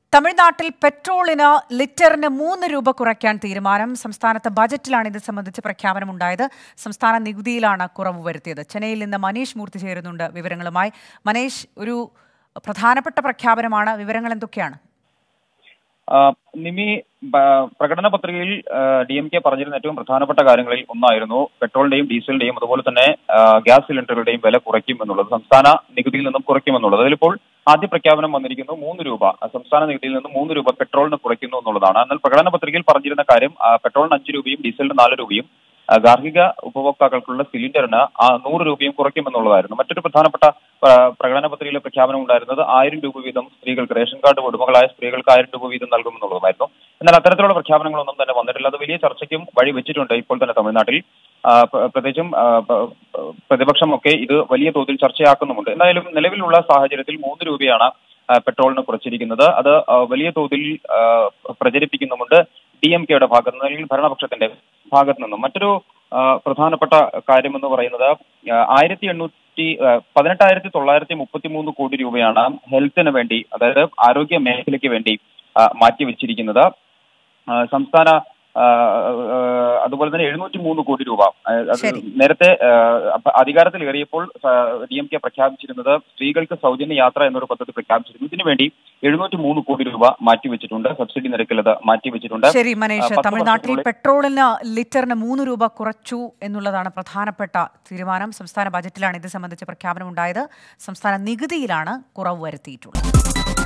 തമിഴ്നാട്ടിൽ പെട്രോളിന് ലിറ്ററിന് മൂന്ന് രൂപ കുറയ്ക്കാൻ തീരുമാനം സംസ്ഥാനത്ത് ബജറ്റിലാണ് ഇത് സംബന്ധിച്ച് പ്രഖ്യാപനമുണ്ടായത് സംസ്ഥാന നികുതിയിലാണ് കുറവ് വരുത്തിയത് ചെന്നൈയിൽ നിന്ന് മനീഷ് മൂർത്തി ചേരുന്നുണ്ട് വിവരങ്ങളുമായി മനീഷ് ഒരു പ്രധാനപ്പെട്ട പ്രഖ്യാപനമാണ് വിവരങ്ങൾ എന്തൊക്കെയാണ് ആ, നിമി ബ- പ്രകടന പത്രികയിൽ ഡി എം കെ പറഞ്ഞിരുന്ന ഏറ്റവും പ്രധാനപ്പെട്ട കാര്യങ്ങളിൽ ഒന്നായിരുന്നു പെട്രോളിന്റെയും ഡീസലിന്റെയും അതുപോലെ തന്നെ ആ, ഗ്യാസ് സിലിണ്ടറുകളുടെയും വില കുറയ്ക്കും എന്നുള്ളത് സംസ്ഥാന നികുതിയിൽ നിന്നും കുറയ്ക്കും എന്നുള്ളത് അതിലിപ്പോൾ ആദ്യ പ്രഖ്യാപനം വന്നിരിക്കുന്നു മൂന്ന് രൂപ ആ, സംസ്ഥാന നികുതിയിൽ നിന്ന് മൂന്ന് രൂപ പെട്രോളിന് കുറയ്ക്കുന്നു എന്നുള്ളതാണ് എന്നാൽ പ്രകടന പത്രികയിൽ പറഞ്ഞിരുന്ന കാര്യം ആ, പെട്രോളിന് അഞ്ച് രൂപയും ഡീസലിന് നാല് രൂപയും ആ, ഗാർഹിക ഉപഭോക്താക്കൾക്കുള്ള സിലിണ്ടറിന് ആ നൂറ് രൂപയും കുറയ്ക്കുമെന്നുള്ളതായിരുന്നു മറ്റൊരു പ്രധാനപ്പെട്ട ആ, പ്രകടന പത്രികയിലെ പ്രഖ്യാപനം ഉണ്ടായിരുന്നത് ആയിരം രൂപ വീതം സ്ത്രീകൾക്ക് റേഷൻ കാർഡ് ഉടമകളായ സ്ത്രീകൾക്ക് ആയിരം രൂപ വീതം നൽകുമെന്നുള്ളതുമായിരുന്നു എന്നാൽ അത്തരത്തിലുള്ള പ്രഖ്യാപനങ്ങളൊന്നും തന്നെ വന്നിട്ടില്ല അത് വലിയ ചർച്ചയ്ക്കും വഴി വെച്ചിട്ടുണ്ട് ഇപ്പോൾ തന്നെ തമിഴ്നാട്ടിൽ ആ, പ്ര- പ്രത്യേകിച്ചും ആ, പ- പ- പ്രതിപക്ഷമൊക്കെ ഇത് വലിയ തോതിൽ ചർച്ചയാക്കുന്നുമുണ്ട് എന്തായാലും നിലവിലുള്ള സാഹചര്യത്തിൽ മൂന്ന് രൂപയാണ് ആ, പെട്രോളിന് കുറച്ചിരിക്കുന്നത് അത് ആ, വലിയ തോതിൽ ആ, പ്രചരിപ്പിക്കുന്നുമുണ്ട് ഡി എം കെയുടെ ഭാഗത്ത് നിന്ന് അല്ലെങ്കിൽ ഭരണപക്ഷത്തിന്റെ ഭാഗത്ത് നിന്നും മറ്റൊരു ആ, പ്രധാനപ്പെട്ട കാര്യം എന്ന് പറയുന്നത് ആയിരത്തി എണ്ണൂറ്റി പതിനെട്ടായിരത്തി തൊള്ളായിരത്തി മുപ്പത്തി മൂന്ന് കോടി രൂപയാണ് ഹെൽത്തിന് വേണ്ടി അതായത് ആരോഗ്യ മേഖലയ്ക്ക് വേണ്ടി ആ, മാറ്റിവെച്ചിരിക്കുന്നത് ആ, സംസ്ഥാന ആ, ആ, അതുപോലെ തന്നെ എഴുന്നൂറ്റി മൂന്ന് കോടി രൂപ ആ, അത് ശരി. നേരത്തെ ആ, അപ്പ- അധികാരത്തിൽ കയറിയപ്പോൾ ഡി എം കെ പ്രഖ്യാപിച്ചിരുന്നത് സ്ത്രീകൾക്ക് സൗജന്യ യാത്ര എന്നൊരു പദ്ധതി പ്രഖ്യാപിച്ചിരുന്നു ഇതിനു വേണ്ടി എഴുന്നൂറ്റി മൂന്ന് കോടി രൂപ മാറ്റിവെച്ചിട്ടുണ്ട് സബ്സിഡി നിരക്കിൽ അത് മാറ്റിവെച്ചിട്ടുണ്ട് ശരി മനീഷ് പത്ത് തമിഴ്നാട്ടിൽ വർഷത്തിനുള്ളിൽ- പെട്രോളിന് ലിറ്ററിന് മൂന്ന് രൂപ കുറച്ചു എന്നുള്ളതാണ് പ്രധാനപ്പെട്ട തീരുമാനം സംസ്ഥാന ബജറ്റിലാണ് ഇത് സംബന്ധിച്ച് പ്രഖ്യാപനമുണ്ടായത് സംസ്ഥാന നികുതിയിലാണ് കുറവ് വരുത്തിയിട്ടുള്ളത്